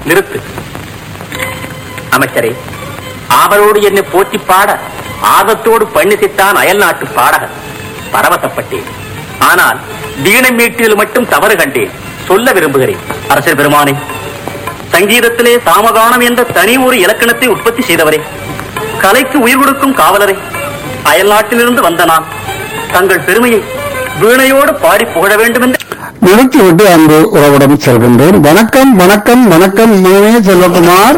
நிறுத்து அமைச்சரே ஆவலோடு என்னை போற்றி பாட ஆர்வத்தோடு பண்ணிசித்தான் அயல் நாட்டு பாடகர் பரவசப்பட்டேன் ஆனால் வீணை மீட்டில் மட்டும் தவறு கண்டேன் சொல்ல விரும்புகிறேன் அரசர் பெருமானே சங்கீதத்திலே சாமகானம் என்ற தனி ஒரு இலக்கணத்தை உற்பத்தி செய்தவரே கலைக்கு உயிர் கொடுக்கும் காவலரே அயல் நாட்டிலிருந்து வந்த நான் தங்கள் பெருமையை வீணையோடு பாடி புகழ வேண்டும் என்று நிறுத்திவிட்டு அன்பு உறவிடம் செல்கின்றேன் வணக்கம் வணக்கம் வணக்கம் மகனே செல்வகுமார்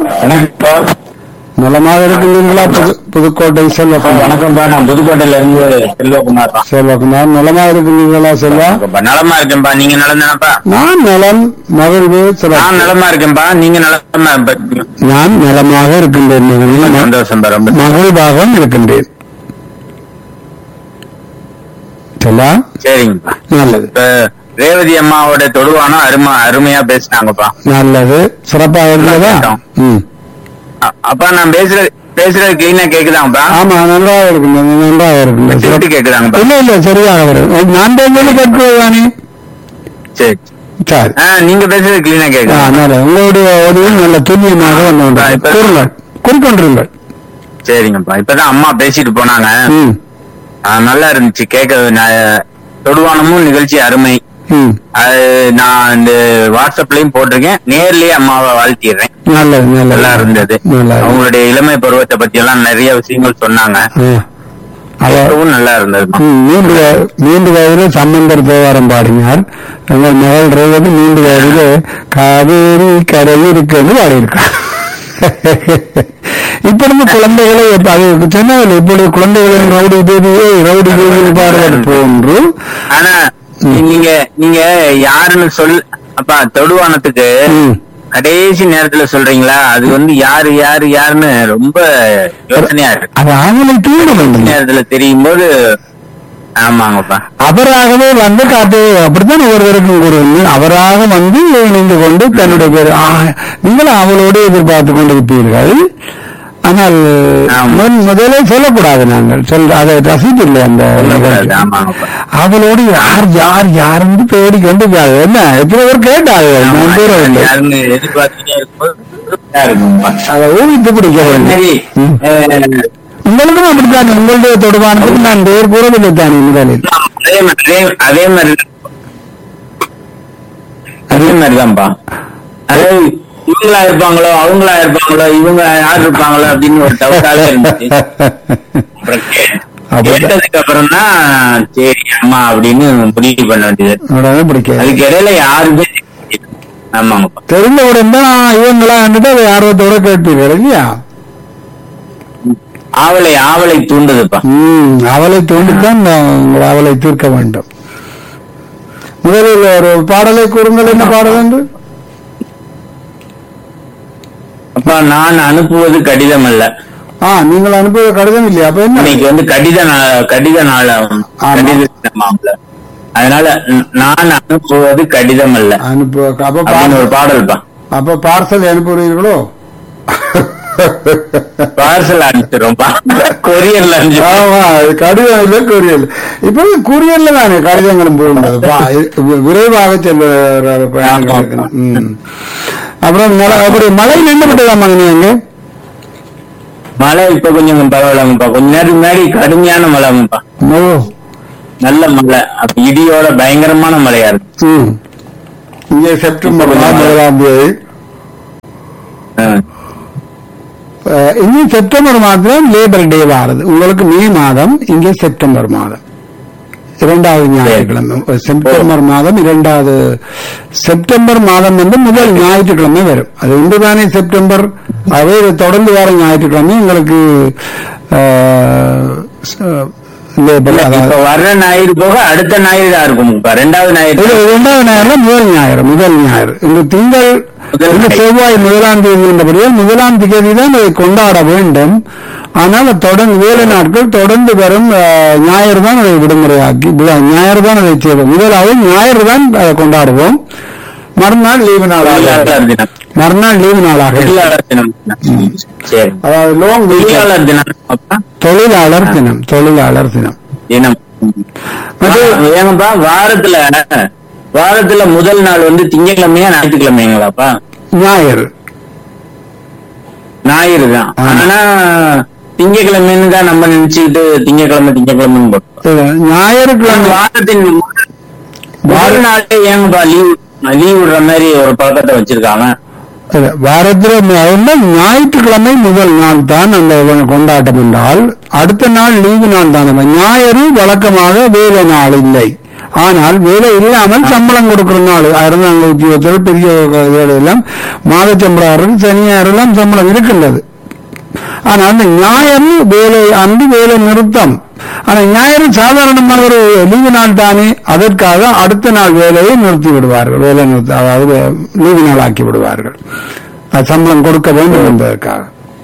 நலமாக இருக்கின்றீங்களா புது புதுக்கோட்டை செல்வகுமார் வணக்கம்ப்பா நான் புதுக்கோட்டையில இருந்து செல்வகுமார் தான் செல்வகுமார் நலமாக இருக்கின்றீங்களா செல்வா வணக்கம்ப்பா. நலமா இருக்கேன்பா நீங்க நலம் தானப்பா நான் நலம் மகிழ்வு சில நான் நலமா இருக்கேன்பா நீங்க நலமா இருப்பீங்க. நான் நலமாக இருக்கின்றேன் மகனே. ம- சந்தோஷம்பா ரொம்ப மகிழ்வாக இருக்கின்றேன் செல்லா சரிங்கப்பா நல்லது இப்ப ரேவதி அம்மாவோட தொடுவானம் அருமா அருமையா பேசினாங்கப்பா நல்லது சிறப்பாக இருந்ததா ம் அ- அப்பா நான் பேசுற பேசுறது கிளீனா கேக்குதாங்கப்பா ஆமா நன்றாக இருக்கின்றது நன்றாக இருக்கின்றது விட்டு கேக்குதாங்கப்பா இல்ல இல்ல சரியாக வரும் நான் பேசுறது கேட்பதுதானே சரி சரி ஆ, நீங்க பேசுறது கிளீனா ஆ, கேக்குதா நல்ல உங்களுடைய உதவியும் நல்ல துல்லியமாக வந்து கொண்டு ஆ, இப்ப- கூறுங்கள் குறிக்கொண்டிருங்கள் சரிங்கப்பா இப்பதான் அம்மா பேசிட்டு போனாங்க ம் ஆ, நல்லா இருந்துச்சு கேட்க நான் தொடுவானமும் நிகழ்ச்சி அருமை ம் அது நான் இந்த வாட்ஸ்அப்லயும் போட்டிருக்கேன் நேர்லயே அம்மாவை வாழ்த்திடுறேன் நல்லது நல்லது நல்லா இருந்தது நல்லா இருந்தது. அவங்களுடைய இளமை பருவத்தை பத்தி எல்லாம் நிறைய விஷயங்கள் சொன்னாங்க ஆ. அவ கேட்கவும் நல்லா இருந்தது ம், மூன்று வய- மூன்று வயதிலே சம்பந்தர் தேவாரம் பாடினார் எங்கள் மகள் ரேவதி மூன்று வயதிலே காவேரி கரையில் இருக்கிறது பாடியிருக்கார் இப்பொழுது குழந்தைகளை எப்ப- அது சொன்னதில்லை இப்பொழுது குழந்தைகளின் ரவுடி பேபியை ரவுடி பேபி பாடுவது போன்று ஆனா நீங்க நீங்க யாருன்னு சொல் அப்பா தொடுவானத்துக்கு ம். கடைசி நேரத்துல சொல்றீங்களா அது வந்து யாரு யாரு யாருன்னு ரொம்ப யோசனையா இருக்கு அது ஆவலை தூண்ட வேண்டும் நேரத்துல தெரியும் போது ஆமாங்கப்பா அவராகவே வந்து காட்டு அப்படித்தான் ஒருவருக்கும் கூறுவது அவராக வந்து இணைந்து கொண்டு தன்னுடைய பேர் ஆ, நீங்களும் அவளோடு எதிர்பார்த்து கொண்டிருப்பீர்கள் ஆனால் ஆமா. முன் முதலே சொல்லக்கூடாது நாங்கள் சொல் அதை ரசிப்பில்லை அந்த சொல்லக்கூடாது, நிகழ்ச்சி. ஆமாங்கப்பா. அவளோடு யார் யார் யாருன்னு தேடி கொண்டு போகாது. என்ன எத்தனை பேர் கேட்டாங்க ஆமா, நான் கூறவில்லை யாருன்னு எதிர்பார்த்துட்டே இருக்கும்போது இதா இருக்குங்கப்பா. அதை ஊகித்து பிடிக்க வேண்டும் சரி ம். அஹ், உங்களுக்கும் அப்படித்தான் உங்களுடைய தொடுவானதுக்கு நான் பேர் கூறவில்லை தானே முதலில் அதே மாதிரி அதே மாதிரி அதே மாதிரிதான்ப்பா அதாவது இவங்களா இருப்பாங்களோ அவங்களா இருப்பாங்களோ இவங்க யார் இருப்பாங்களோ அப்படின்னு ஒரு டவுட்டாவே இருந்துச்சு அப்புறம் கே- அப்படிதான். கேட்டதுக்கு அப்புறம் தான் சரி அம்மா அப்படின்னு முடிவு பண்ண வேண்டியது உடனே பிடிக்காது அதுக்கு இடையில யாருமே தெரியல. ஆமாங்கப்பா தெரிந்தவுடன் தான் இவங்களா வந்துட்டு அதை ஆர்வத்தோட கேட்பீர்கள் இல்லையா ஆவலை ஆவலை தூண்டுதுப்பா ம் அவளை தோண்டித்தான் நான் உங்கள் அவளை தீர்க்க வேண்டும் முதலில் ஒரு பாடலை கூறுங்கள் என்ன பாடல் என்று அப்பா நான் அனுப்புவது கடிதம் அல்ல ஆ நீங்கள் அனுப்பிய கடிதம் இல்லையா அப்ப என்ன இன்னைக்கு வந்து கடித நா- கடித நாளாகும் ஆமா. கடித தினமாம்ல அதனால ந- நான் அனுப்புவது கடிதம் அல்ல அனுப்பு அப்ப அப்படின்னு ஒரு பா- பாடல்பா அப்ப பார்சல் அனுப்புகிறீர்களோ பார்சல் அனுப்பிச்சிடுறோம்ப்பா கொரியர்ல அனுப்பிச்சு ஆமா அது கடிதம் இல்ல கொரியல் இப்ப கூரியர்ல தானே கடிதங்களும் போகின்றது பா- வி- விரைவாக செல்ல பயணங்களுக்கு ம். அப்புறம் நில- அப்படி மழை நின்று விட்டதா மகனே அங்க மழை இப்ப கொஞ்சம் பரவாயில்லப்பா கொஞ்ச நேரம் முன்னாடி கடுமையான மழைப்பா ஓ நல்ல மழை அப்ப இடியோட பயங்கரமான மழையா இருக்கு ம். இங்கே செப்டம்பர் மாதம் முதலாம் தேதி ஆ. அஹ், இங்கே செப்டம்பர் மாதம் லேபர் டே வாருது உங்களுக்கு மே மாதம் இங்கே செப்டம்பர் மாதம் இரண்டாவது ஞாயிற்றுக்கிழமை செப்டம்பர் மாதம் இரண்டாவது செப்டம்பர் மாதம் வந்து முதல் ஞாயிற்றுக்கிழமை வரும் அது ஒன்றுதானே செப்டம்பர் அதே இது தொடர்ந்து வர ஞாயிற்றுக்கிழமை எங்களுக்கு அஹ், ச- லேபர் இப்ப அதாவது வர்ற ஞாயிறு போக அடுத்த ஞாயிறு தான் இருக்கும் இப்ப ரெண்டாவது ஞாயிறு இது இரண்டாவது ஞாயிறு முதல் ஞாயிறு முதல் ஞாயிறு இந்த திங்கள் முதல் இந்த ஞாயிறு. செவ்வாய் முதலாம் தேதி என்றபடியால் முதலாம் தேதி தான் அதை கொண்டாட வேண்டும் ஆனால் அது தொடர்ந்து வேலை நாட்கள் தொடர்ந்து வரும் அஹ், ஞாயிறு தான் அதை விடுமுறையாக்கி விழா- ஞாயிறு தான் அதை செய்வோம் முதலாவது ஞாயிறு தான் அதை கொண்டாடுவோம் மறுநாள் லீவு நாளாக தொழிலாளர் தினம் மறுநாள் லீவு நாளாக தொழிலாளர் தினம் சரி அதாவது லோங் தொழிலாளர் தினம் அப்பா தொழிலாளர் தினம் தொழிலாளர் தினம் தினம் அது- வா- ஏங்கப்பா வாரத்துல வாரத்துல முதல் நாள் வந்து திங்கட்கிழமையா ஞாயிற்றுக்கிழமைங்களாப்பா ஞாயிறு ஞாயிறு தான் ஆமா. ஆனா திங்கக்கிழமைன்னு தான் நம்ம நினைச்சுக்கிட்டு திங்கக்கிழமை திங்கக்கிழமைன்னு போட்டோம் இல்ல, ஞாயிற்றுக்கிழமை வாரத்தின் வார நாளே ஏங்கப்பா லீவ் லீவ் விடுற மாதிரி ஒரு பழக்கத்தை வச்சிருக்காங்க இல்ல, வாரத்துல முதல்ல ஞாயிற்றுக்கிழமை முதல் நாள் தான் அந்த இவன் கொண்டாட்டம் என்றால் அடுத்த நாள் லீவு நாள் தான் நம்ம ஞாயிறு வழக்கமாக வேலை நாள் இல்லை ஆனால் வேலை இல்லாமல் சம்பளம் கொடுக்கிற நாள் அரசாங்க உத்தியோகத்தில் பெரிய வேலை எல்லாம் மாத சம்பளம் சனி ஞாயிறு எல்லாம் சம்பளம் இருக்கின்றது ஆனா அந்த ஞாயிறு வேலை அன்று வேலை நிறுத்தம் ஆனா ஞாயிறு சாதாரணமான ஒரு லீவு நாள் தானே அதற்காக அடுத்த நாள் வேலையை நிறுத்தி விடுவார்கள் வேலை நிறுத்த அதாவது லீவு நாள் ஆக்கி விடுவார்கள் அது சம்பளம் கொடுக்க வேண்டும் என்பதற்காக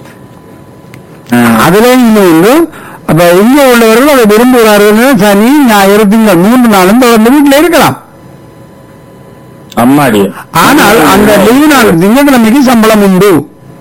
ஆஹ் அதிலே இன்னொன்று அப்ப இங்க உள்ளவர்கள் அதை விரும்புகிறார்கள் சனி ஞாயிறு திங்கள் மூன்று நாளும் தொடர்ந்து வீட்டில் இருக்கலாம் அம்மாடி ஆனால் அந்த லீவு நாள் திங்கட்கிழமைக்கு சம்பளம் உண்டு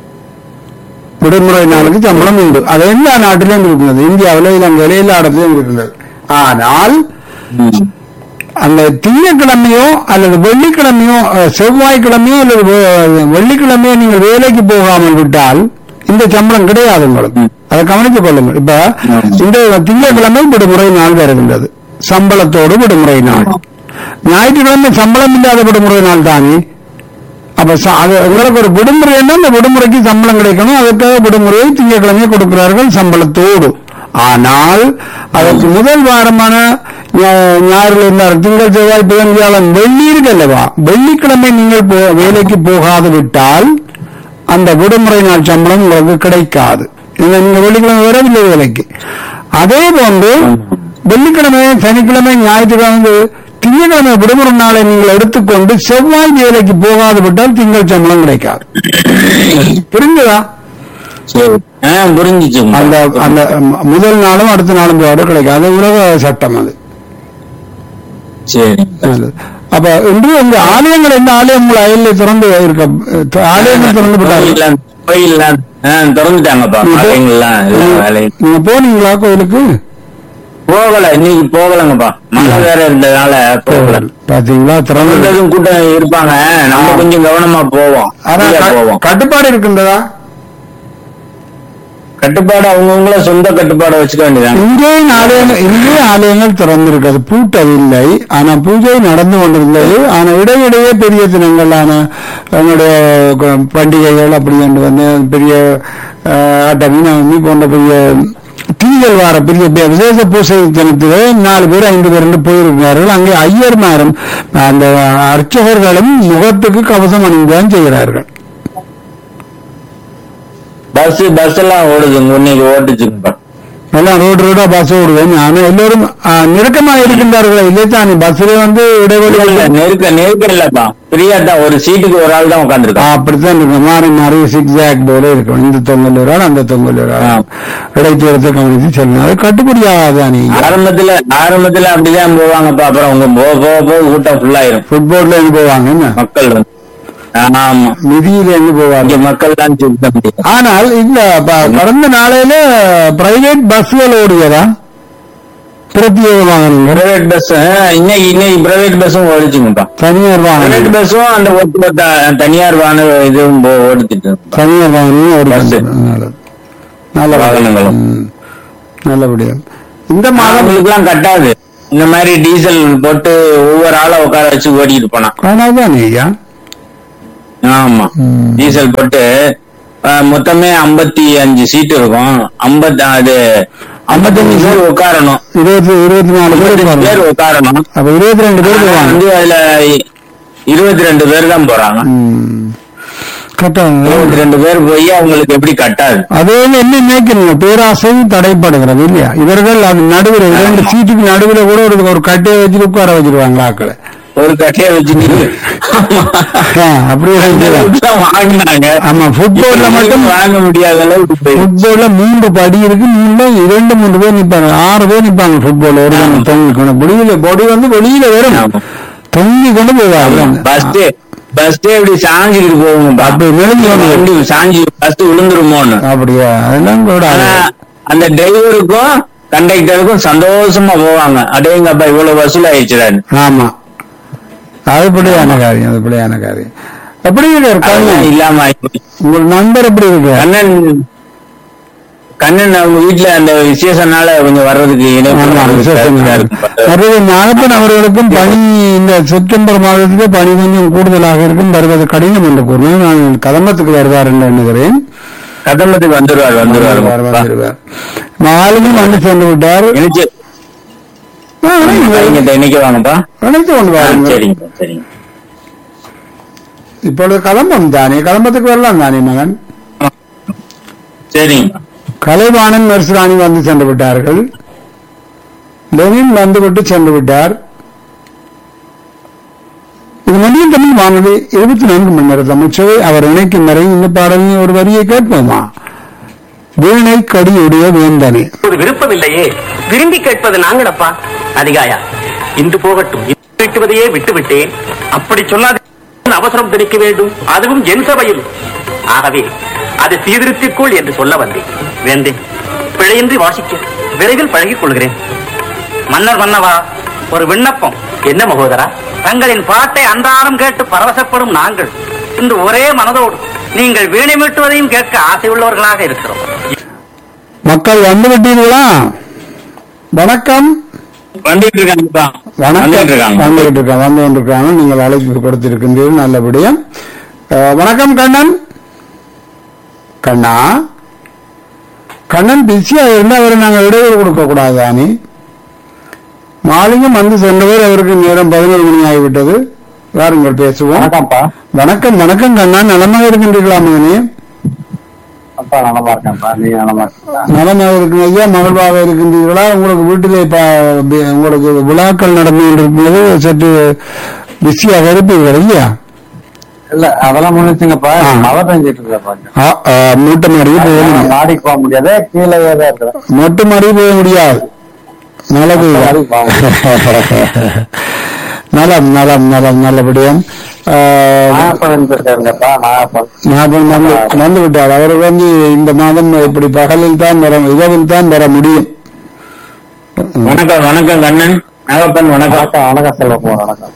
விடுமுறை நாளுக்கு சம்பளம் உண்டு அது எல்லா நாட்டிலும் இருக்கின்றது இந்தியாவில் இலங்கையில எல்லா இடத்திலும் இருக்கின்றது ஆனால் ம். அந்த திங்கட்கிழமையோ அல்லது வெள்ளிக்கிழமையோ அஹ், செவ்வாய்க்கிழமையோ அல்லது வெ- வெள்ளிக்கிழமையோ நீங்கள் வேலைக்கு போகாமல் விட்டால் இந்த சம்பளம் கிடையாது உங்களுக்கு ம். அதை கவனித்துக் கொள்ளுங்கள் இப்ப ம். இந்த திங்கட்கிழமை விடுமுறை நாள் வருகின்றது சம்பளத்தோடு விடுமுறை நாள் ஞாயிற்றுக்கிழமை சம்பளம் இல்லாத விடுமுறை நாள் தானே அப்ப ச- அது உங்களுக்கு ஒரு விடுமுறைன்னா அந்த விடுமுறைக்கு சம்பளம் கிடைக்கணும் அதுக்காக விடுமுறையை திங்கட்கிழமை கொடுக்கிறார்கள் சம்பளத்தோடு ஆனால் அதற்கு முதல் வாரமான ஞா- ஞாயிறுல இருந்தார் திங்கள் செவ்வாய் புதன் வியாழன் வெள்ளி இருக்கு அல்லவா வெள்ளிக்கிழமை நீங்கள் போ- வேலைக்கு போகாது விட்டால் அந்த விடுமுறை நாள் சம்பளம் உங்களுக்கு கிடைக்காது இந்த நீங்க வெள்ளிக்கிழமை வரவில்லை வேலைக்கு அதே போன்று வெள்ளிக்கிழமை சனிக்கிழமை ஞாயிற்றுக்கிழமை திங்கட்கிழமை விடுமுறை நாளை நீங்கள் எடுத்துக்கொண்டு செவ்வாய் வேலைக்கு போகாது விட்டால் திங்கள் சம்பளம் கிடைக்காது புரிஞ்சுதா சரி ஆ புரிஞ்சிச்சு அந்த அந்த ம- முதல் நாளும் அடுத்த நாளும் போகாது கிடைக்காது அது உலக சட்டம் அது சரி நல்லது. அப்ப இன்று இந்த ஆலயங்கள் எந்த ஆலயம் உங்கள் அயலில் திறந்து இருக்க அஹ், ஆலயங்கள் திறந்து விட்டார்கள் கோயில்லாம் கோயில்லாம் ஆ, திறந்துட்டாங்கப்பா நீங்க போ- ஆலயங்கள்லாம் எல்லா வேலையும் நீங்க போனீங்களா கோயிலுக்கு போகல இன்னைக்கு போகலங்கப்பா மழை வேற இருந்ததுனால போகல பாத்தீங்களா திறந்து வந்ததும் கூட்டம் இருப்பாங்க நம்ம கொஞ்சம் கவனமா போவோம் ஆனா ஃப்ரீயா க- போவோம் கட்டுப்பாடு இருக்கின்றதா கட்டுப்பாடு அவங்கவுங்கள சொந்த கட்டுப்பாடை வச்சுக்க வேண்டியதாங்க இங்கேயும் ஆலயங்கள் இங்கேயும் ஆலயங்கள் திறந்திருக்கிறது பூட்டவில்லை ஆனா பூஜை நடந்து கொண்டிருந்தது ஆனா இடையிடையே பெரிய தினங்களான நம்முடைய க- பண்டிகைகள் அப்படி என்று வந்து பெரிய அஹ், அட்டமி நவமி போன்ற பெரிய தீகள் வார பெரிய பெரிய விசேஷ பூசை தினத்திலே நாலு பேர் ஐந்து பேர் என்று போயிருக்கிறார்கள் அங்கே ஐயர்மாரும் அந்த அர்ச்சகர்களும் முகத்துக்கு கவசம் அணிந்துதான் செய்கிறார்கள் பஸ் பஸ் எல்லாம் ஓடுதுங்க இன்னைக்கு ஓட்டுச்சுங்கப்பா எல்லாம் ரோடு ரோடா பஸ் ஓடுவேன் ஆனா எல்லோரும் ஆ, நெருக்கமா இருக்கின்றார்களா இல்லையா பஸ்ல வந்து இடைவெளி இல்ல, நெருக்க நெருக்கம் இல்லப்பா ஃப்ரீயா தான் ஒரு சீட்டுக்கு ஒரு ஆள் தான் ஆ, உட்காந்துருக்கான் அப்படித்தான் இருக்கு மாறி மாறி சிக்ஸாக் போல இருக்கும் இந்த தொங்கல் ஒரு ஆள் அந்த தொங்கல் ஒரு ஆள் ஆ. இடைத்தூரத்தை கவனித்து செல்லணும் அது கட்டுப்படி ஆகாதா நீங்க ஆரம்பத்துல ஆரம்பத்துல அப்படிதான் போவாங்கப்பா அப்புறம் உங்க போக போக போக கூட்டம் ஃபுல்லாயிரும் ஃபுட்போர்ட்ல எங்க போவாங்க என்ன மக்கள் வந்து ஆமா நிதியில எங்க போவாங்க இங்க மக்கள் தான் சுத்த முடியும் ஆனால் இந்த ப- கடந்த நாளையில பிரைவேட் பஸ்கள் ஓடுகிறதா பிரத்யேக வாகனங்கள் பிரைவேட் பஸ் இன்னைக்கு இன்னைக்கு பிரைவேட் பஸ்ஸும் ஓடிச்சுங்கப்பா தனியார் பிரைவேட் வாகனம் பஸ்ஸும் அந்த ஒட்டுமொத்த தனியார் வான இதுவும் போ- ஓடிச்சுட்டு இருக்குப்பா. தனியார் வாகனமும் பஸ். ஓடுகிறது நல்லது நல்ல வாகனங்களும். ம். நல்லபடியா இந்த மாதம் அவங்களுக்குலாம் கட்டாது இந்த மாதிரி டீசல் போட்டு ஒவ்வொரு ஆளை உட்கார வச்சு ஓடிட்டு போனான் காணாதானே ஐயா ஆமா ம். டீசல் போட்டு அஹ், மொத்தமே ஐம்பத்தி அஞ்சு சீட் இருக்கும் ஐம்பத்தி அது ஐம்பத்தஞ்சு பேர் உட்காரணும் இருபத்தி இருபத்தி நாலு பேர் ஐம்பத்தஞ்சு பேர் இருப்பாங்க. உட்காரணும் அப்ப இருபத்தி ரெண்டு பேர் ஆனா போவாங்க வந்து அதுல இருபத்தி ரெண்டு பேர் தான் போறாங்க ம். கரெக்டாக இருபத்தி ரெண்டு பேர் போய் அவங்களுக்கு எப்படி கட்டாது அதே என்ன நினைக்கிறீங்க பேராசை தடைப்படுகிறது இல்லையா இவர்கள் அது நடுவில் இரண்டு சீட்டுக்கு நடுவில் கூட ஒரு ஒரு கட்டையை வச்சுட்டு உட்கார வச்சிருவாங்க ஆக்களை ஒரு கட்டையை வச்சுட்டு ஆ, அப்படியே வச்சிருவாங்க. வாங்கினாங்க ஆமா ஃபுட்பால்ல மட்டும் வாங்க முடியாத அளவுக்கு போய் ஃபுட்பால்ல மூன்று படி இருக்கு மூணுல இரண்டு மூன்று பேர் நிப்பாங்க ஆறு பேர் நிப்பாங்க ஃபுட்பால் ஒரு ஆமா. தொங்கி கொண்டு வெளியில பொடி வந்து வெளியில வரும் ஆமா. தொங்கி கொண்டு போவாங்க பஸ் பஸ் இப்படி சாஞ்சிக்கிட்டு போகும் அப்படி நெருங்கி வந்து- வண்டி சாஞ்சி பஸ் விழுந்துருமோன்னு அப்படியா அதெல்லாம் கூட ஆனா அந்த டிரைவருக்கும் கண்டக்டருக்கும் சந்தோஷமா போவாங்க அடேங்கப்பா இவ்வளவு வசூல் ஆயிடுச்சுடான்னு ஆமா அது பிள்ளையான காரியம் அது பிள்ளையான காரியம் எப்படி இருக்கார் அதெல்லாம் கண்ணன் இல்லாம ஆயிப்போச்சு. உங்கள் நண்பர் எப்படி இருக்கார் கண்ணன் கண்ணன் அவங்க வீட்டுல அந்த விசேஷனால கொஞ்சம் வர்றதுக்கு இணைப்பு ஆமா, விசேஷம் இருக்கு. இருக்கு. மற்றது நாகப்பன் அவர்களுக்கும் பணி இந்த செப்டம்பர் மாதத்துக்கு பணி கொஞ்சம் கூடுதலாக இருக்கும் வருவது கடினம் என்று கூறினார் நான் கதம்பத்துக்கு வருவார் என்று எண்ணுகிறேன் கதம்பத்துக்கு வந்துருவார் வந்துருவார் வருவார், வருவார். மாலுக்கும் வந்து சென்று விட்டார் இணைச்சு ஆ, கலைஞர்கிட்ட இன்னைக்கு வாங்கப்பா அழைத்து கொண்டு ஆ, வாருங்கள் சரிங்க சரிங்க இப்பொழுது கலம்பம் தானே கலம்பத்துக்கு வரலாம் தானே மகன் சரிங்க கலைவாணன் மெர்சுராணி வந்து சென்று விட்டார்கள் லெனின் வந்துவிட்டு சென்று விட்டார் இது மதியம் தமிழ் வானொலி இருபத்தி நான்கு மணி நேர தமிழ்ச்சவை அவர் இணைக்கும் வரை இந்த பாடலின் ஒரு வரியை கேட்போமா வீணை கடியுடைய வேந்தனே ஒரு விருப்பமில்லையே விரும்பி கேட்பது நாங்களப்பா அதிகாயா இன்று போகட்டும் இன்று வீட்டுவதையே விட்டு விட்டேன் அப்படி சொல்லாத அவசரம் திணிக்க வேண்டும் அதுவும் என் சபையில் ஆகவே அது சீர்திருத்திக்கொள் என்று சொல்ல வந்தேன் வேந்தேன் பிழையின்றி வாசிக்க விரைவில் பழகிக் கொள்கிறேன் மன்னர் மன்னவா ஒரு விண்ணப்பம் என்ன மகோதரா தங்களின் பாட்டை அன்றாடம் கேட்டு பரவசப்படும் நாங்கள் இன்று ஒரே மனதோடு நீங்கள் வீணை மீட்டுவதையும் கேட்க ஆசையுள்ளவர்களாக இருக்கிறோம் மக்கள் வந்து விட்டீர்களா வணக்கம் வந்துட்டு இருக்காங்கப்பா வந்துட்டு வணக்கம் இருக்காங்க வந்துகிட்டு இருக்காங்க வந்து கொண்டிருக்காங்க நீங்கள் அழைப்பு கொடுத்திருக்கின்றீர்கள் நல்லபடியா அஹ், வணக்கம் கண்ணன் கண்ணா கண்ணன் பிஸியா இருந்தா அவரை நாங்கள் இடையூறு கொடுக்க கூடாது தானே மாலிங்கம் வந்து சென்றவர் அவருக்கு நேரம் பதினோரு மணி ஆகிவிட்டது வாருங்கள் பேசுவோம் வணக்கம்ப்பா வணக்கம் வணக்கம் கண்ணா நலமாக இருக்கின்றீர்களா மகனே அப்பா நலமா இருக்கேன்ப்பா நீங்க நலமா இருக்கீங்களா நலமாக இருக்கும் ஐயா மகிழ்வாக இருக்கின்றீர்களா உங்களுக்கு வீட்டிலே ப- பி- உங்களுக்கு விழாக்கள் நடந்து கொண்டிருக்கிறது சற்று பிஸியாக இருப்பீர்கள் இல்லையா இல்ல அதெல்லாம் முடிச்சுங்கப்பா ஆ. மழை பெஞ்சிட்டு இருக்கா ஆ, ஆ, மூட்டை மாடி போக முடியாது மாடிக்கு போக முடியாது கீழே தான் இருக்கிறேன் மொட்டை மாடி போக முடியாது மழை மாடி பெய்யும் நலம் நலம் நலம் நல்லபடியும் ஆ, நாகப்பழம் இருக்காருங்கப்பா நாகப்பழம் ஞாபகம் வந்து வந்து விட்டார் அவர் வந்து இந்த மாதம் இப்படி பகலில் தான் வர இரவில் தான் வர முடியும் வணக்கம் வணக்கம் கண்ணன் நாகப்பன் வணக்கம் வணக்கம் செல்வ வணக்கம்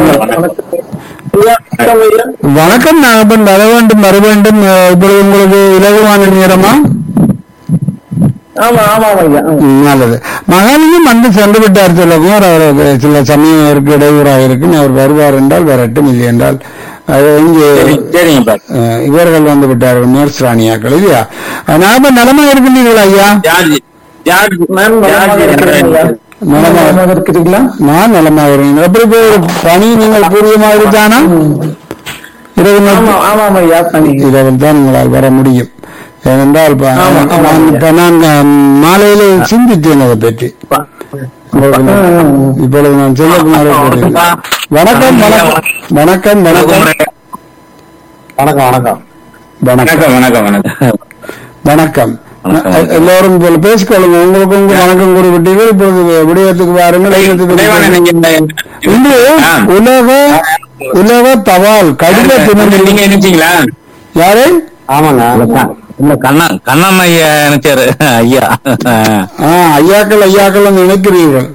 வணக்கம் நாகப்பன் வர வேண்டும் வர வேண்டும் ஆ, இப்பொழுது உங்களுக்கு இலகுவான நேரமா ஆமா ஆமா ஐயா ம், நல்லது மகாலிங்கம் வந்து சென்று விட்டார் சொல்லவும் அவருக்கு சில சமயம் அவருக்கு இடையூறாக இருக்கும் அவர் வருவார் என்றால் வரட்டும் இல்லை என்றால் அது இங்கே சரிங்கப்பா அஹ், இவர்கள் வந்து விட்டார்கள் மேர்ஸ் ராணியாக்கள் இல்லையா நாம நலமா இருக்கின்றீர்களா ஐயா ஜார்ஜ் ஜார்ஜ் ஜார்ஜ் நலமாக இருக்கிறீங்களா நான் நலமாக இருக்கிறேன் எப்படி போய் பணி நீங்கள் கூறிய மாதிரி தானா இரவு நேரத்தில் ஆமாம் ஐயா பண்ணி இரவில் தான் உங்களால் வர முடியும் ஏனென்றால் இப்ப ஆமா, ஆமா, நான் இப்ப நான் அஹ், மாலையிலே சிந்தித்தேன் அதை பற்றி இப்பொழுது நான் இப்பொழுது நான் செல்லக்குமாரை கேட்டேன். வணக்கம் வணக்கம் வணக்கம் வணக்கம் வணக்கம் வணக்கம் வணக்கம் வணக்கம் வணக்கம் வணக்கம் வணக்கம். எ- எல்லோரும் போல பேசிக்கொள்ளுங்க உங்களுக்கு உங்க வணக்கம் கூறிவிட்டீர்கள் இப்பொழுது விடயத்துக்கு வாருங்கள் ஐயத்துக்கு உதயவாணன் வாருங்கள். நீங்க இந்த- இன்று ஆ. உலக உலக தபால் கடித தினம் நீங்க நினைச்சீங்களா யாரு ஆமாங்க இல்ல கண்ணன் கண்ணன் ஐயா நினைச்சாரு ஐயா ஆ, ஐயாக்கள் ஐயாக்கள் நினைக்கிறீர்கள்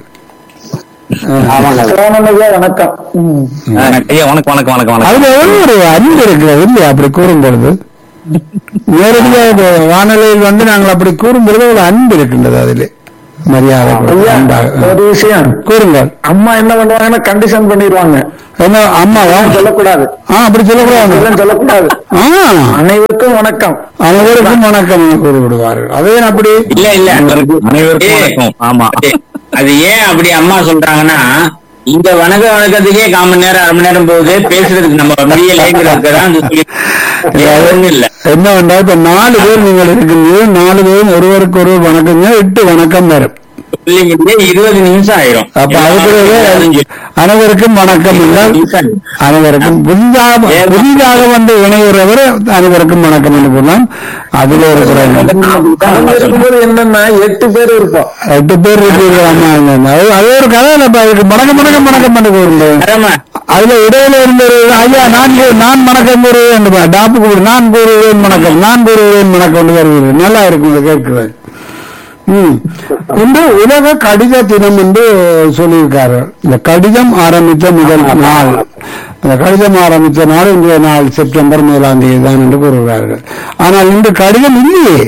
ஆமாங்க வணக்கம் ஐயா வணக்கம் வணக்கம் வணக்கம் வணக்கம் அதுல எவ்வளவு ஒரு அன்பு இருக்கிறது இல்லையா அப்படி கூறும் பொழுது நேரடியாக வானொலியில் வந்து நாங்கள் அப்படி கூறும் பொழுது ஒரு அன்பு இருக்கின்றது அதிலே மரியாதை அன்பாக. ஒரு விஷயம் கூறுங்கள் அம்மா என்ன பண்ணுவாங்கன்னா கண்டிஷன் பண்ணிடுவாங்க என்ன அம்மாவா சொல்லக்கூடாது ஆ அப்படி சொல்லக்கூடாது இதெல்லாம் சொல்லக்கூடாது ஆ அனைவருக்கும் வணக்கம் அனைவருக்கும் வணக்கம் என கூறிவிடுவார்கள் அதே அப்படி இல்ல இல்ல அனைவருக்கும் வணக்கம் ஆமா அது ஏன் அப்படி அம்மா சொல்றாங்கன்னா இந்த வணக்க வணக்கத்துக்கே கால் மணி நேரம் அரை மணி நேரம் போகுது பேசுறதுக்கு நம்ம முடியலைங்கிறதுக்கு தான் அது சொல்லி வேற ஒண்ணும் இல்ல என்னவென்றால் இப்ப நாலு பேர் நீங்கள் இருக்கின்றீர்கள் நாலு பேரும் ஒருவருக்கு ஒருவர் வணக்கங்க எட்டு வணக்கம் வரும் சொல்லி முடிய இருபது நிமிஷம் ஆயிரும் அப்ப அதுக்கு அனைவருக்கும் வணக்கம் என்றால் அனைவருக்கும் புதிதாக புதிதாக வந்து இணைகிறவர் அனைவருக்கும் வணக்கம் என்று கூறலாம் அதுல ஒரு குறை இல்லை. அவங்க இருக்கும்போது என்னன்னா எட்டு பேர் இருப்போம் எட்டு பேர் இருக்கிறீர்கள் அம்மா அண்ணன். அது அது ஒரு கதை இல்லப்பா அதுக்கு வணக்கம் வணக்கம் வணக்கம் பண்ணி கூறுங்கள் ஆமா. அதுல இடையில இருந்த ஒரு ஐயா நான் கூ- நான் வணக்கம் கூறுவேன் என்று டாப்பு கூறு நான் கூறுவேன் வணக்கம் நான் கூறுவேன் வணக்கம் என்று வருகிறது நல்லா இருக்கும் இதை கேட்கிறது ம். இன்று உலக கடித தினம் என்று சொல்லியிருக்காரு இந்த கடிதம் ஆரம்பித்த முதல் நாள் அந்த கடிதம் ஆரம்பித்த நாள் இன்றைய நாள் செப்டம்பர் முதலாம் தேதி தான் என்று கூறுகிறார்கள் ஆனால் இன்று கடிதம் இல்லையே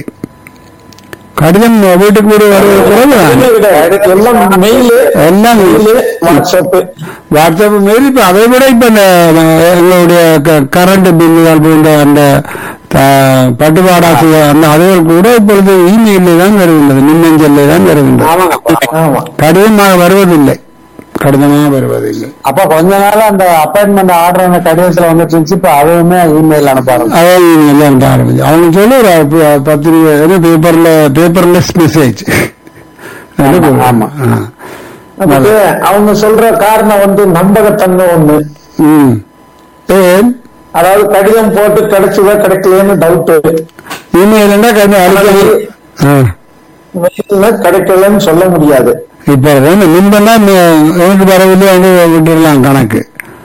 கடிதம் வீட்டுக்கு வீடு வருவது குறைவுதான். எல்லாம் மெயில் எல்லாம் வாட்ஸ்அப் வாட்ஸ்அப் மெயில் இப்ப அதை விட இப்ப இந்த அஹ், எங்களுடைய கரண்ட் பில்லுகள் போன்ற அந்த அஹ், பட்டுப்பாடாசி அந்த அதுகள் கூட இப்பொழுது இமெயிலே தான் வருகின்றது மின்னஞ்சல்லே தான் வருகின்றது ஆமா கடிதமாக வருவதில்லை கடிதமாக வருவதில்லை அப்ப கொஞ்ச நாளா அந்த அப்பாயின்மெண்ட் ஆர்டர் அந்த கடிதத்துல வந்துட்டு இருந்துச்சு இப்ப அதுவுமே இமெயில் அனுப்ப ஆரம்பிச்சு அதான் இமெயில் அனுப்ப ஆரம்பிச்சு அவங்க சொல்லி ஒரு ப- பத்திரிகை ஏதோ பேப்பர்ல பேப்பர்லெஸ் மெசேஜ் ஆமா. அதுக்கு அவங்க சொல்ற காரணம் வந்து நம்பகத்தன்மை ஒண்ணு ம் ஏன் அதாவது கடிதம் போட்டு கிடைச்சதா கிடைக்கலையேன்னு டவுட் இமெயில்னா கடிதம் அடிக்கடி ஆ மெயில்ல கிடைக்கலன்னு சொல்ல முடியாது இப்ப வேணும் முன்பெல்லாம் ம- எனக்கு வரவில்லை என்று விட்டுடலாம் கணக்கு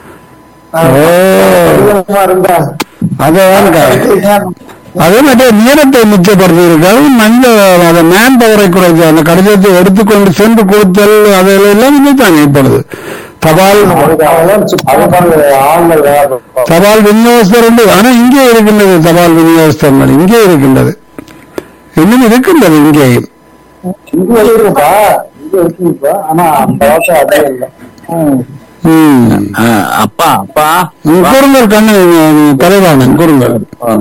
ஓ. கடிதமா இருந்தா அதான் க- அதே மாதிரி நேரத்தை மிச்சப்படுத்தி இருக்காது மனித அந்த மேன் பவரை குறைத்து அந்த கடிதத்தை எடுத்துக்கொண்டு சென்று கொடுத்தல் அதெல்லாம் இதுதானே இப்பொழுது தபால் அதெல்லாம் சி- அதுதான் ஆளுநர் வேலை. தபால் விநியோகஸ்தர் உண்டு ஆனா இங்கே இருக்கின்றது தபால் விநியோகஸ்தர்கள் இங்கே இருக்கின்றது இன்னும் இருக்கின்றது இங்கேயும் இங்க இருக்குப்பா இங்க இருக்குப்பா ஆனா அந்த வார்த்தை அதே இல்லை ம். ம். ஆ, அப்பா அப்பா ம், கூறுங்கள் கண்ணு தலைவாணன் கூறுங்கள்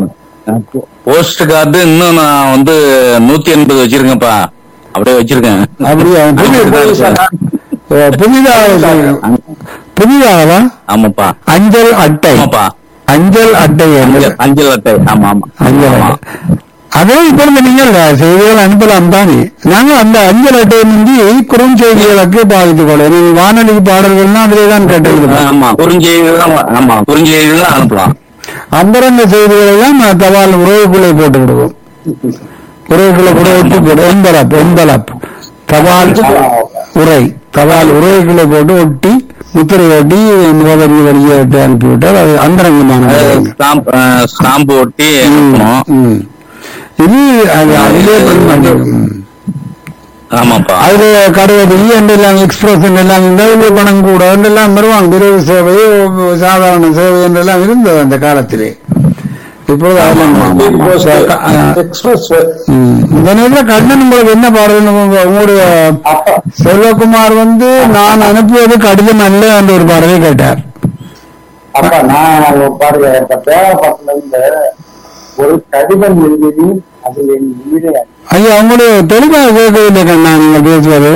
போஸ்ட் கார்டு இன்னும் நான் வந்து நூத்தி எண்பது வச்சிருக்கேன்ப்பா அப்படியே வச்சிருக்கேன் அப்படியா புதிய- ஓ, புதிதாக புதிதாகவா ஆமாப்பா அஞ்சல் அட்டை ஆமாப்பா அஞ்சல் அட்டை என்று அஞ்சல் அஞ்சல் அட்டை ஆமா ஆமா அஞ்சல் ஆமா. அட்டை அதே இப்பொழுது நீங்கள் செய்திகள் அனுப்பலாம் தானே நாங்கள் அந்த அஞ்சல் அட்டையை முந்தி குறுஞ்செய்திகளுக்கு பாதித்துக் கொள்ளும் நீங்கள் வானொலி பாடல்கள்னா அதிலே தான் கேட்டிருக்கிறோம் ஆமா குறுஞ்செய்திகள் ஆமா குறுஞ்செய்திகள் அனுப்பலாம் அந்தரங்க செய்திகளை எல்லாம் தபால் உறவுக்குள்ளே போட்டு விடுவோம் உறவுக்குள்ள கூட ஒட்டி போடு எம்பலப் எம்பலப் தபால் உரை தபால் உறவுக்குள்ளே போட்டு ஒட்டி முத்திரை ஒட்டி முகவரி வழியை விட்டு அனுப்பிவிட்டால் அது அந்தரங்கமான விஷயங்கள். ஸ்டாம்ப் ஸ்டாம்பு ஒட்டி ம், அனுப்பணும் ம். இது அது அதிலே பண்ண மாட்டேன் ஆமாப்பா அதுல கடவுள் எல்லாம் எக்ஸ்பிரஸ் எல்லாம் இருந்தால் இதுல பணம் கூட எல்லாம் வருவாங்க விரைவு சேவை சாதாரண சேவை என்றெல்லாம் இருந்தது அந்த காலத்திலே இப்பொழுது அதெல்லாம் ஆ, எக்ஸ்பிரஸ் ம். இந்த நேரத்தில் கண்ணன் உங்களுக்கு என்ன பாடல் உங்க- உங்களுடைய அப்பா செல்வகுமார் வந்து நான் அனுப்புவது கடிதம் அல்ல என்ற ஒரு பாடலை கேட்டார் அப்பா நான் பாருங்க இப்ப தேவப்பட்டில இருந்து ஒரு கடிதம் எழுதி அது என் உயிரை ஐயா உங்களுடைய தெளிவாக கேட்கவில்லை கண்ணா நீங்கள் பேசுவது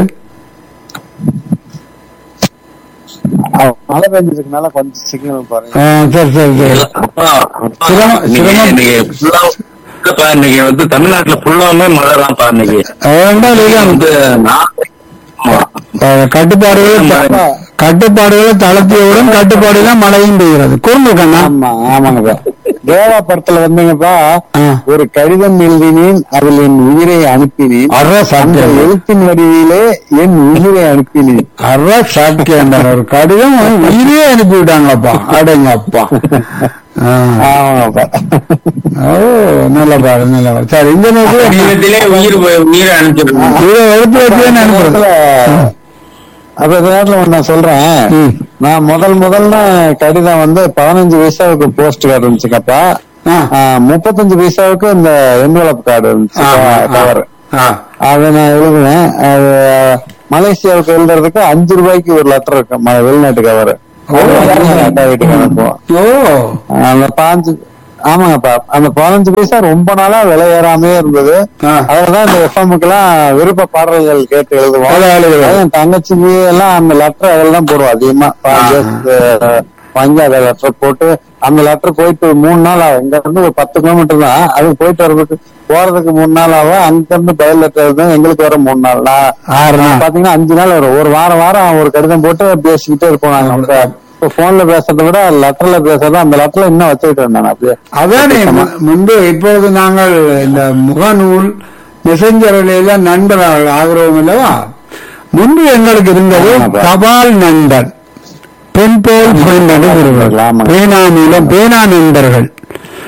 மழை பெஞ்சதுக்குனால கொஞ்சம் சிக்னல் பாருங்க ஆ, சரி சரி சரி அப்பா, அப்பா, சிரமம், இன்னைக்கு- சிரமம். இன்னைக்கு full-ஆ- இல்லப்பா, இன்னைக்கு வந்து தமிழ்நாட்டுல ஃபுல்லாமே மழை தான்ப்பா இன்னைக்கு வேண்டாம் இல்லையா வந்து நான் ஆமா. அஹ் கட்டுப்பாடுகளை த- கட்டுப்பாடுகளை தளர்த்தியவுடன் கட்டுப்பாடுலாம் மழையும் பெய்கிறது கூர்ந்து கண்ணா ஆமா ஆமாங்கப்பா தேவாபுரத்துல வந்துங்கப்பா ஆ. ஒரு கடிதம் எழுதினேன் அதில் என் உயிரை அனுப்பினேன் அற அந்த சாக்கியம் எழுத்தின் வடிவிலே என் உயிரை அனுப்பினேன் அற சாக்கியம் ஒரு கடிதம் உயிரே அனுப்பி விட்டாங்கப்பா அடங்கப்பா ஆ. ஆமாங்கப்பா ஓ நல்ல பாரு நல்ல பாரு சரி இந்த நேரத்தில் கடிதத்திலே உயிர் உயிரை அனுப்பிச்சிருக்கோம் இதை எடுத்து வச்சு அனுப்புறது அப்ப இந்த நேரத்துல ஒண்ணு நான் சொல்றேன் ம். நான் முதல் முதல்ல கடிதம் வந்து பதினஞ்சு பைசாவுக்கு போஸ்ட் கார்டு இருந்துச்சுக்கப்பா ஆ. ஆ, முப்பத்தஞ்சு பைசாவுக்கு இந்த என்வலப் கார்டு இருந்துச்சு ஆ, ஆ, கவர் ஆ. அதை நான் எழுதுவேன் அது மலேசியாவுக்கு எழுதுறதுக்கு அஞ்சு ரூபாய்க்கு ஒரு லெட்டர் இருக்கு ம- வெளிநாட்டு கவர் அட்டா வீட்டுக்கு அனுப்புவோம் ஓ அந்த பாஞ்சு ஆமாங்கப்பா அந்த பதினஞ்சு பைசா ரொம்ப நாளா விலை ஏறாமே இருந்தது ஆ. அதுலதான் இந்த எஃப்எம்க்கு எல்லாம் விருப்ப பாடல்கள் கேட்டு எழுதுவோம் அதான் எழுதுவோம். அது என் தங்கச்சிக்கு எல்லாம் அந்த லெட்டர் அதெல்லாம் போடுவோம் அதிகமா வாங்கி அதை லெட்டர் போட்டு அந்த லெட்டர் போயிட்டு மூணு நாள் ஆகும் இங்க இருந்து ஒரு பத்து கிலோமீட்டர் தான் அது போயிட்டு வர்றதுக்கு போறதுக்கு மூணு நாள் ஆகும் அங்க இருந்து பயல் லெட்டர் எழுதும் எங்களுக்கு வர மூணு நாள் நான் ஆறு நாள் பாத்தீங்கன்னா அஞ்சு நாள் வரும் ஒரு வாரம் வாரம் ஒரு கடிதம் போட்டு பேசிக்கிட்டே இருப்போம் நாங்க இப்ப இப்ப போன்ல பேசுறதை விட லெட்டர்ல பேசுறது அந்த லெட்டர்ல இன்னும் வச்சுக்கிட்டு இருந்தேன் நான் அப்படியே அதானே மு- முன்பு இப்பொழுது நாங்கள் இந்த முகநூல் மெசஞ்சரில் எல்லாம் நண்பர்கள் ஆகிறோம் அல்லவா முன்பு எங்களுக்கு இருந்தது ஆமாப்பா. தபால் நண்பர் பெண் போல் ஃப்ரெண்ட் என்று கூறுவார்கள் ஆமாங்க. பேனா மூலம் பேனா நண்பர்கள்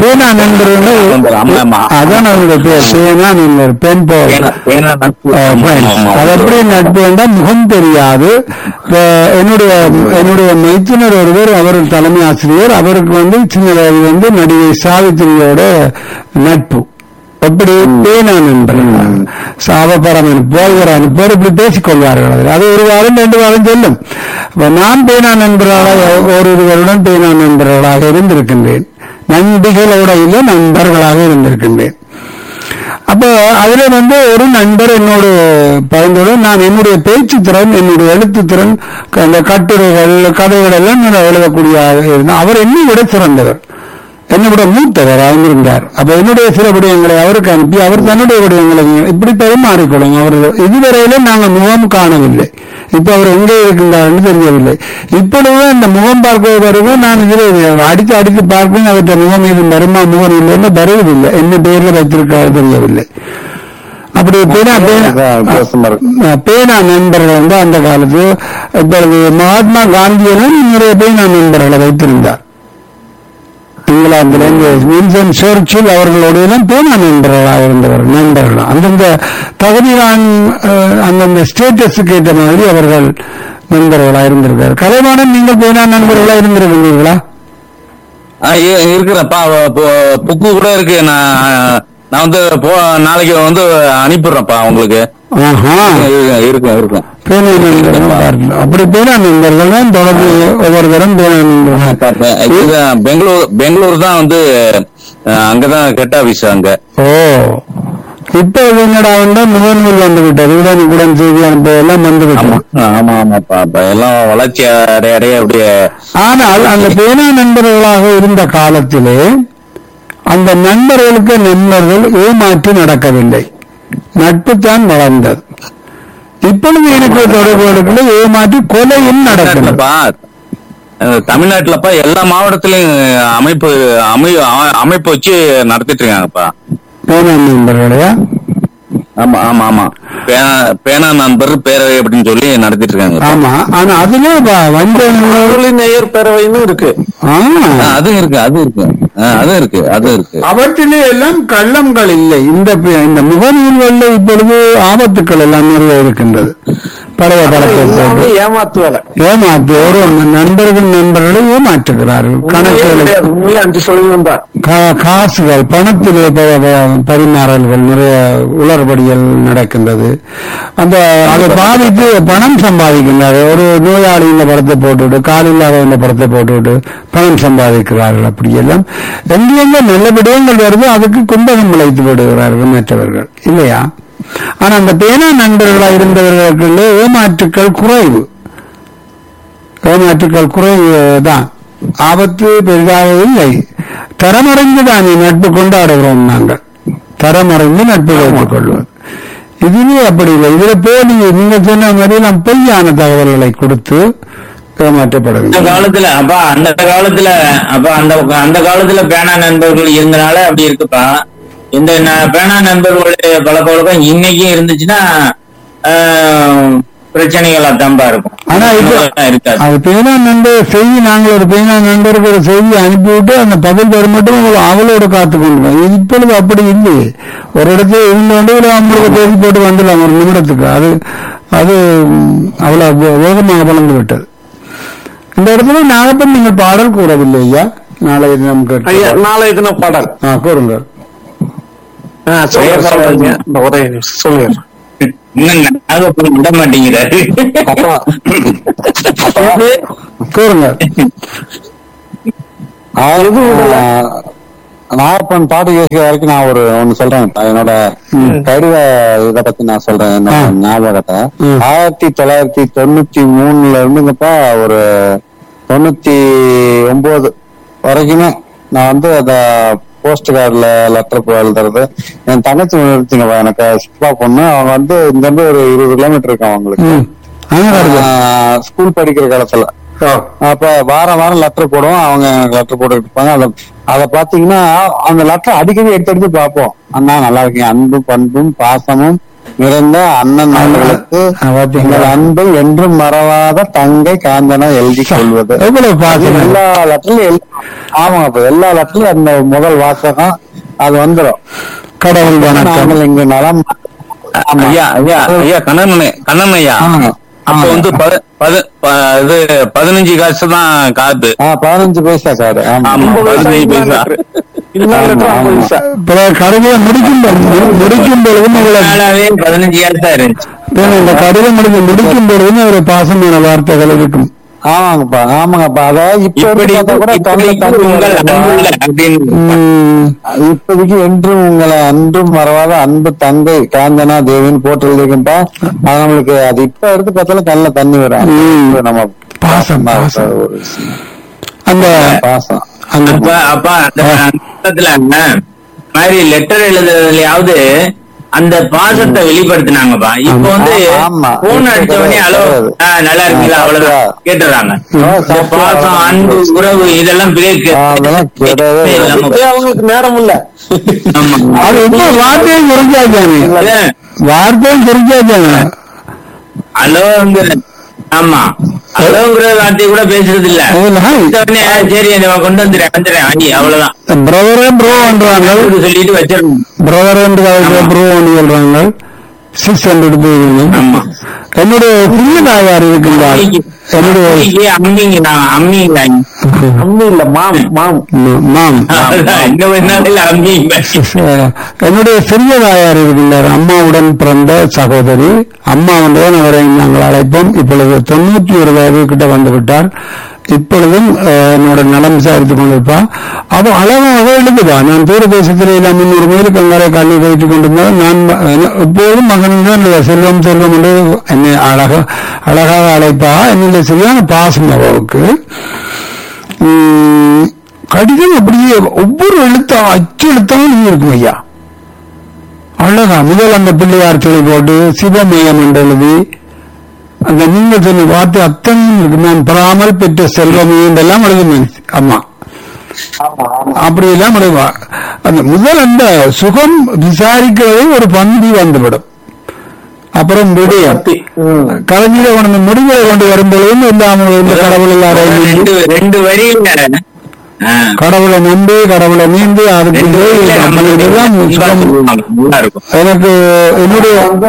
பேனா நண்பர்கள் நண்பர், ஆமா, ஆமா. அதான் அவருடைய பேர் பேனா நண்பர் பெண் போல் பேனா- பேனா நட்பு. ஆ, ஆமா, friends. ஆமா, ஆமா. அது எப்படி நட்பு என்றால் முகம் தெரியாது இப்ப என்னுடைய என்னுடைய மைத்தினர் ஒருவர் அவர் தலைமை ஆசிரியர் அவருக்கு வந்து சின்ன வயது வந்து நடிகை சாவித்திரியோட நட்பு எப்படி பேனா நண்பர் சாவபரமன் போகிறான் பேர் இப்படி பேசிக் கொள்வார்கள் அதில். அது ஒரு வாரம் ரெண்டு வாரம் செல்லும் அப்ப நான் பேனா நண்பர்களாக ஒருவருடன் பேனா நண்பர்களாக இருந்திருக்கின்றேன் நண்பிகளோட இல்லை நண்பர்களாக இருந்திருக்கின்றேன் அப்ப அதுல வந்து ஒரு நண்பர் என்னோடு பகிர்ந்துடன் நான் என்னுடைய பேச்சு திறன் என்னுடைய எழுத்து திறன் க- அந்த கட்டுரைகள் கதைகள் எல்லாம் நான் எழுதக்கூடிய ஆளாக இருந்தேன் அவர் என்னை விட சிறந்தவர் என்னை விட மூத்தவர் இருந்தார் அப்ப என்னுடைய சில விடயங்களை அவருக்கு அனுப்பி அவர் தன்னுடைய விடயங்களை இப்படி பரிமாறிக்கொள்ளும் அவர் இதுவரையில நாங்கள் முகம் காணவில்லை இப்ப அவர் எங்கே இருக்கின்றார்னு தெரியவில்லை இப்பொழுது அந்த முகம் பார்க்க பிறகு நான் இதில் அடித்து அடித்து பார்ப்பேன் அவற்றை முகம் இது வருமா முகம் இல்லைன்னு வருவதில்லை என்ன பெயர்ல வைத்திருக்காரு தெரியவில்லை அப்படி பேனா பேனா வித்தியாசமா இருக்கு. பேனா நண்பர்கள் வந்து அந்த காலத்து இப்பொழுது மகாத்மா காந்தியனும் நிறைய பேனா நண்பர்களை வைத்திருந்தார் இங்கிலாந்தில் இருந்து வின்சன் சர்ச்சில் அவர்களோடு பேனா நண்பர்களாக இருந்தவர் நண்பர்கள் அந்தந்த தகுதிதான் அஹ், அந்தந்த ஸ்டேட்டஸுக்கு ஏற்ற மாதிரி அவர்கள் நண்பர்களாக இருந்திருக்கார் கலைவாணன் நீங்கள் பேனா நண்பர்களாக இருந்திருக்கிறீர்களா ஆ, இ- இருக்கிறேன்ப்பா அவ- பு- புக்கு கூட இருக்கு நான் நான் வந்து போ நாளைக்கு வந்து அனுப்பிடுறேன்ப்பா உங்களுக்கு ஆஹா இருக்கு இருக்கு இருக்கும் பேனா நண்பர்கள் பாருங்க. அப்படி பேனா நண்பர்கள் தான் தொடர்பு ஒவ்வொரு தரம் பேனா நண்பர்கள் பார்த்தேன். இது பெங்களூர் பெங்களூர் தான் வந்து அஹ், அங்கதான் ஹெட் ஆபீஸ் அங்க ஓ இப்ப இது என்னடா வந்தா முகநூல் வந்து விட்டது உடனுக்குடன் செய்தி அனுப்புவதெல்லாம் வந்து ஆமா விட்டது ஆமா ஆமாப்பா இப்ப எல்லாம் வளர்ச்சி அடைய அடைய அப்படியே ஆனால் அந்த பேனா நண்பர்களாக இருந்த காலத்திலே அந்த நண்பர்களுக்கு நண்பர்கள் ஏமாற்றி நடக்கவில்லை நட்புத்தான் வளர்ந்தது இப்பொழுது எனக்கு தொடர்புகளுக்குள்ள ஏமாற்றி கொலையும் நடக்கிறது தமிழ்நாட்டுலப்பா அஹ், தமிழ்நாட்டுலப்பா எல்லா மாவட்டத்திலயும் அமைப்பு அமை அ- அமைப்பு வச்சு நடத்திட்டு இருக்காங்கப்பா பேனா நண்பர்களையா ஆமா ஆமா ஆமா பேனா பேனா நண்பர் பேரவை அப்படின்னு சொல்லி நடத்திட்டு இருக்காங்க ஆமா ஆனா அதுல வ- வந்த நண்பர்கள் நேயர் பேரவைன்னு இருக்கு ஆ ஆ, அதுவும் இருக்கு அது இருக்கு ஆ, அதுவும் இருக்கு அதுவும் இருக்கு அவற்றிலே எல்லாம் கள்ளங்கள் இல்லை இந்த பி- இந்த முகநூல்களில் இப்பொழுது ஆபத்துக்கள் எல்லாம் நிறைய இருக்கின்றது பழைய படத்தை போட்டு ஏமாத்து வேலை ஏமாற்று ஒரு நண்பர்கள் நண்பர்களை ஏமாற்றுகிறார்கள் கணக்குகளை உண்மையா அஞ்சு சொல்லுங்க தான் கா- காசுகள் பணத்திலே ப- ப- பரிமாறல்கள் நிறைய உளறுபடிகள் நடக்கின்றது அந்த அதை பாதித்து பணம் சம்பாதிக்கின்றார் ஒரு நோயாளி இந்த படத்தை போட்டுவிட்டு கால் இல்லாத இந்த படத்தை போட்டுவிட்டு பணம் சம்பாதிக்கிறார்கள் அப்படியெல்லாம் எங்கெங்க நல்ல விடயங்கள் வருதோ அதுக்கு கும்பகம் விளைத்து விடுகிறார்கள் மற்றவர்கள் இல்லையா ஆனா அந்த பேனா நண்பர்களா இருந்தவர்களுக்குள்ளே ஏமாற்றுக்கள் குறைவு ஏமாற்றுக்கள் குறைவு தான் ஆபத்து பெரிதாக இல்லை தரமறைந்து தான் நட்பு கொண்டாடுகிறோம் நாங்கள் தரமறைந்து நட்பு வைத்துக் கொள்வோம் இதுவே அப்படி இல்லை இதுல போலி நீங்க சொன்ன மாதிரி நாம் பொய்யான தகவல்களை கொடுத்து அந்த ஏமாற்றப்படுகிறோம் காலத்துல அப்பா அந்த காலத்துல அப்ப அந்த அந்த காலத்துல பேனா நண்பர்கள் இருந்தனால அப்படி இருக்குப்பா இந்த ந- பேனா நண்பர்களுடைய பழக்க வழக்கம் இன்னைக்கும் இருந்துச்சுன்னா ஆஹ், பிரச்சனைகள் அதான்பா இருக்கும் ஆனா இப்ப இருக்காது அது பேனா நண்பர் செய்தி நாங்கள் ஒரு பேனா நண்பருக்கு ஒரு செய்தி அனுப்பிவிட்டு அந்த பதில் வர மட்டும் அவள- அவளோட காத்து கொண்டு இப்பொழுது அப்படி இல்லையே ஒரு இடத்துல இருந்தோண்டு ஒரு அவங்களுக்கு பேசி போட்டு வந்துடலாம் ஒரு நிமிடத்துக்கு அது அது ம், அவ்வளவு வே- வேகமாக வளர்ந்து விட்டது இந்த இடத்துல நாகப்பன் நீங்கள் பாடல் கூறவில்லை ஐயா நாளை தினம் ஐயா கேட்டு நாளை தினம் பாடல் ஆ கூறுங்க ஆ, சொல்லுங்க சொல்லுங்க இந்த ஒரே நிமிஷம் சொல்லுங்க இன்னும் நாகப்பூர் விட மாட்டேங்கிறாரு கூறுங்க அதாவது நாகப்பன் பாட்டு கேட்கிற வரைக்கும் நான் ஒரு ஒண்ணு சொல்றேன் இப்ப என்னோட கடித இத பத்தி நான் சொல்றேன் என்னோட ஆ. ஞாபகத்தை ம். ஆயிரத்தி தொள்ளாயிரத்தி தொண்ணூத்தி மூணுல இருந்துங்கப்பா ஒரு தொண்ணூத்தி ஒன்பது வரைக்குமே நான் வந்து அந்த போஸ்ட் கார்டுல லெட்டர் எழுதுறது என் தங்கச்சி இருந்துச்சுங்க எனக்கு சிப்பா பொண்ணு அவங்க வந்து இங்க இருந்து ஒரு இருபது கிலோமீட்டர் இருக்கும் அவங்களுக்கு ம் அங்கே ஆஹ் ஸ்கூல் படிக்கிற காலத்துல அப்ப வாரம் வாரம் லெட்டர் போடுவோம் அவங்க லெட்டர் போட்டுட்டு இருப்பாங்க அத அத பாத்தீங்கன்னா அந்த லெட்டர் அடிக்கடி எடுத்து எடுத்து பார்ப்போம் அண்ணா நல்லா இருக்கீங்க அன்பும் பண்பும் பாசமும் நிறைந்த அண்ணன் அவர்களுக்கு ஆ, பாத்தீங்களா? எங்கள் அன்பை என்றும் மறவாத தங்கை காஞ்சனா எழுதி கொள்வது எவ்வளவு பாசம் எல்லா லெட்டர்லயும் எழு- ஆமாங்க இப்ப எல்லா லெட்டர்லயும் அந்த முதல் வாசகம் அது வந்துரும் கடவுள் வணக்கம் நாங்கள் இங்கு நலம் ஆமா. ஐயா ஐயா ஐயா கண்ணன் கண்ணன் ஐயா ஆமா. அப்ப வந்து பத- பத- ப- இது பதினஞ்சு காசு தான் காத்து ஆ பதினஞ்சு பைசா கார்டு ஆமா ஆமா பதினஞ்சு பைசா பிறகு கடைசியை முடிக்கும் பொழுது முடிக்கும் பொழுதும் அவளை நாளாவே பதினஞ்சு காசு தான் இருந்துச்சு பிறகு இந்த கடிதம் முடிந்து முடிக்கும் பொழுதும் ஒரு பாசமான வார்த்தைகள் இருக்கும் ஆமாங்கப்பா ஆமாங்கப்பா அதாவது இப்ப இப்படி எடுத்து பார்த்தா கூட கண்ணுல இப்படி தண்ணி உங்கள் வருதுப்பா. அன்புள்ள அப்படின்னு உம், இப்போதைக்கு என்றும் உங்களை அன்றும் மறவாத அன்பு தங்கை காஞ்சனா தேவின்னு போட்டு எழுதிக்கிட்டா அது நம்மளுக்கு அது இப்ப எடுத்து பார்த்தாலும் கண்ணுல தண்ணி வரும் ம். இது நம்ம பாசம், பாசம். ஒரு விஷயம். அந்த பாசம் அந்த அப்ப அப்ப அந்த புத்தகத்துல மாதிரி லெட்டர் எழுதுறதுலயாவது அந்த பாசத்தை வெளிப்படுத்தினாங்கப்பா இப்ப வந்து ஆமா. போன் அடிச்ச உடனே ஹலோ ஆ, நல்லா இருக்கீங்களா அவ்வளவுதான் கேட்டுறாங்க இந்த பாசம் அன்பு உறவு இதெல்லாம் பிரேக் ஆ, அதெல்லாம் கிடையவே இல்லை. அவங்களுக்கு நேரம் இல்ல அது இப்போ வார்த்தையும் குறைஞ்சாச்சாங்க வார்த்தையும் குறைஞ்சாச்சாங்க ஹலோங்கிற ஆமா ஹலோங்கிற வார்த்தை கூட பேசுறது இல்ல அதுல, ஹாய். அடிச்ச உடனே, ஆ, சரி இதை கொண்டு வந்துடுறேன் வந்துடுறேன் அடி அவ்வளவுதான் பிரதரே ப்ரோன்றாங்க அவருக்கு சொல்லிட்டு வச்சிடணும் பிரதர் என்று ப்ரோ சொல்றாங்க சிக்ஸ் ஹண்ட்ரட் போயிருங்க ஆமா என்னுடைய சிறிய தாயார் இருக்கின்றார் என்னுடைய அம்மிக்கு அம்மிங்க நான் அம்மிங்க அம்மி இல்ல மாம் மாம் மாம் அதான், இன்னும் கொஞ்ச நாளையில அம்மிங்க அஹ், என்னுடைய சிறிய தாயார் இருக்கின்றார் அம்மாவுடன் பிறந்த சகோதரி அம்மா வந்துதான் அவரை நாங்கள் அழைப்போம் இப்பொழுது தொண்ணூற்றி ஒரு வயது கிட்ட வந்து விட்டார் இப்பொழுதும் அஹ், என்னோட நலம் விசாரித்துக் கொண்டிருப்பார் அவ அழகாக எழுதுவா நான் தூரதேசத்தில் எல்லாம் முன்னூறு மைலுக்கு அங்கே கல்வி வைத்துக் கொண்டிருந்தால் நான் ம- என்ன- எப்போதும் மகன் தான் எழுதுவா. செல்வம் செல்வம் என்று என்னை அழகா அழகாக அழைப்பா என்னுடைய சரியான பாசம் அவருக்கு உம், கடிதம் அப்படியே ஒவ்வொரு எழுத்தா அச்சு எழுத்தாலும் இருக்கும் ஐயா அழகா முதல் அந்த பிள்ளையார் சிலை போட்டு சிவமயம் என்று எழுதி அந்த நீங்கள் சொன்ன வார்த்தை அத்தனையும் இருக்கு நான் பெறாமல் பெற்ற செல்வமே என்றெல்லாம் எழுதுனேன் அம்மா அப்படி எல்லாம் எழுதுவா அந்த முதல் அந்த சுகம் விசாரிக்கிறதே ஒரு பந்தி வந்துவிடும் அப்புறம் விடயம் கலைஞரை கொண்டு முடிவை கொண்டு வரும்பொழுதும் இல்லாமல் இந்த கடவுள் எல்லாரையும் ரெண்டு ரெண்டு வரியில ஆ, கடவுளை நம்பி கடவுளை நீந்தி அதுக்கு ரெண்டு போய் வரியில நம்ம இதெல்லாம் அன்பா சுகம். சொல்லுவாங்க. நல்லா இருக்கும் எனக்கு என்னுடைய வந்து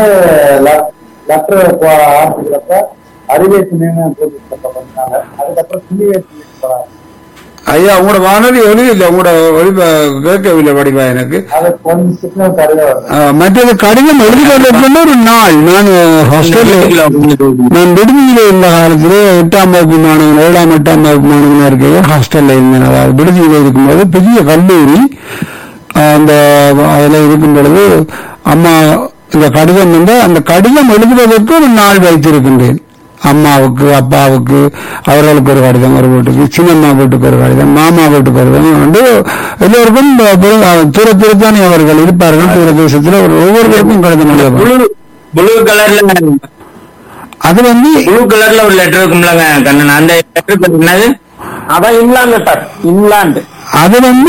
லெட்டர் ஆரம்பிக்கிறப்ப அறிவேற்று போட்டு அதுக்கப்புறம் துணி போறாங்க ஐயா உங்களோட வானொலி ஒலி இல்லை உங்களோட ஒலி கேட்கவில்லை வடிவா எனக்கு அது கொஞ்சம் சிக்னல் சரியா வரும் ஆ, மற்றது கடிதம் எழுதுவதற்கு ஒரு நாள் நான் ஹாஸ்டலில் நான் விடுதியில் இருந்த காலத்திலே எட்டாம் வகுப்பு மாணவன் ஏழாம் எட்டாம் வகுப்பு மாணவனா இருக்கையில் ஹாஸ்டல்ல இருந்தேன் அதாவது விடுதியில் இருக்கும்போது பெரிய கல்லூரி ஆ, அந்த அதில் இருக்கும் பொழுது அம்மா இந்த கடிதம் வந்து அந்த கடிதம் எழுதுவதற்கு ஒரு நாள் வைத்திருக்கின்றேன் அம்மாவுக்கு அப்பாவுக்கு அவர்களுக்கு ஒரு கடிதம் ஒரு வீட்டுக்கு சின்னம்மா வீட்டுக்கு ஒரு கடிதம் மாமா வீட்டுக்கு ஒரு கடிதம் வந்து எல்லோருக்கும் தூர தூரத்தானே அவர்கள் இருப்பார்கள் தூர தேசத்தில் ஒரு ஒவ்வொருவருக்கும் கடிதம் எழுதுவாங்க ப்ளூ ப்ளூ கலர்ல அது வந்து ப்ளூ கலர்ல ஒரு லெட்டர் இருக்கும்லங்க கண்ணன் அந்த லெட்டர் என்னது அதான் இங்கிலாந்து லெட்டர் இங்கிலாந்து அது வந்து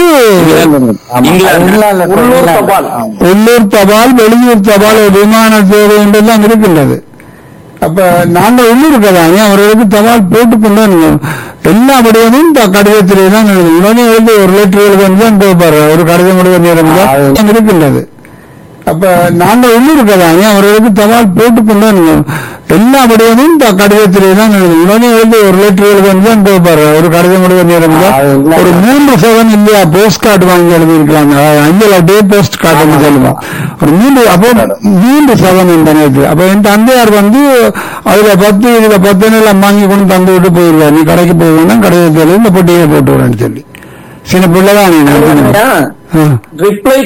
இங்கிலாந்து. உள்ளூர் தபால் உள்ளூர் தபால் வெளியூர் தபால் விமான சேவை என்றெல்லாம் இருக்கின்றது அப்ப நாங்கள் உள்ளூர் கதானே அவர்களுக்கு தபால் போட்டுக்கொண்டு எல்லா விடயமும் த- கடிதத்திலே தான் எழுதும் உடனே எழுதி ஒரு லெட்டர் எழுதுன்னு தான் கேட்பாரு ஒரு கடிதம் எழுத நேரம் தான் இருக்கின்றது அப்ப நாங்கள் உள்ளூர் கதானே அவர்களுக்கு தபால் போட்டுக்கொண்டு எல்லா விடயமும் த- கடிதத்திலே தான் எழுதும் உடனே எழுதி ஒரு லெட்டர் எழுதுன்னு தான் கேட்பாரு ஒரு கடிதம் எழுத நேரம் தான் ஒரு மூன்று சதம் இல்லையா போஸ்ட் கார்டு வாங்கி எழுதியிருக்கலாம் அஞ்சல் டே போஸ்ட் கார்டுன்னு சொல்லுவோம் ஒரு மூன்று அப்போ மூன்று சதம் இந்த நேரத்து அப்ப என் தந்தையார் வந்து அதுல பத்து இதுல பத்து எல்லாம் வாங்கி கொண்டு தந்து விட்டு போயிடுவார் நீ கடைக்கு போகணும் கடையை இந்த பொட்டியை போட்டு விடுறேன்னு சொல்லி சின்ன பிள்ளைதான் நீ ரிப்ளை